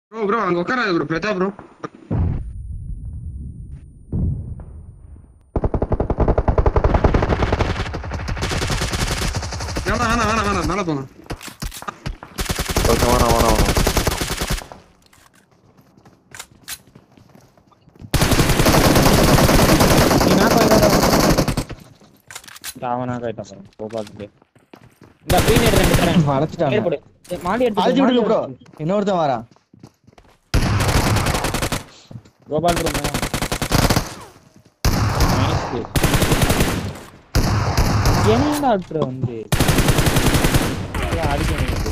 Bro bro அங்க உட்காராது bro Brata bro வேணாம் வேணாம் வேணாம் வேணாம் மேல போங்க ஓகே வேணாம் வேணாம் வேணாம் நீ knock ஆயிடாத. இந்த அவன் knock ஆயிட்டான் பாரு. கோபாலுக்கு. இந்த pioneer ரெண்டு தரேன். வளைச்சிட்டாங்க. ஏறு போடு. ஏய், மாடி எடுத்து அழுத்தி மாடி விடுங்க ப்ரோ எடுத்து. இன்னொருத்தன் வரான் கோபால் bro மேல. Nice. என்னடா அழுத்துற வந்து ஏன் அடிக்க முடியாது